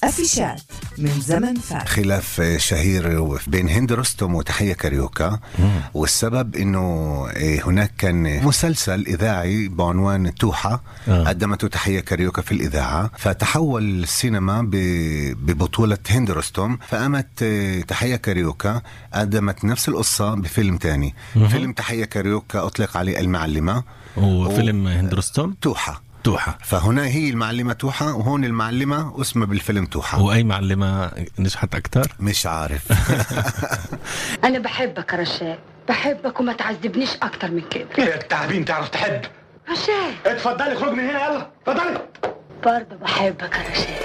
أفيشات من زمن فات خلاف شهير بين هند رستم وتحية كاريوكا والسبب انه هناك كان مسلسل اذاعي بعنوان توحة آه. قدمته تحية كاريوكا في الاذاعة فتحول السينما ب- ببطولة هند رستم فقامت تحية كاريوكا قدمت نفس القصة بفيلم تاني فيلم تحية كاريوكا اطلق عليه المعلمة وفيلم هند رستم توحة توحة فهنا هي المعلمة توحة وهون المعلمة اسمها بالفيلم توحة واي معلمة نجحت اكثر مش عارف أنا بحبك يا رشاد بحبك وما تعذبنيش أكتر من كده يا التعبين تعرف تحب رشاد اتفضلي خرج من هنا يلا اتفضلي برضه بحبك يا رشاد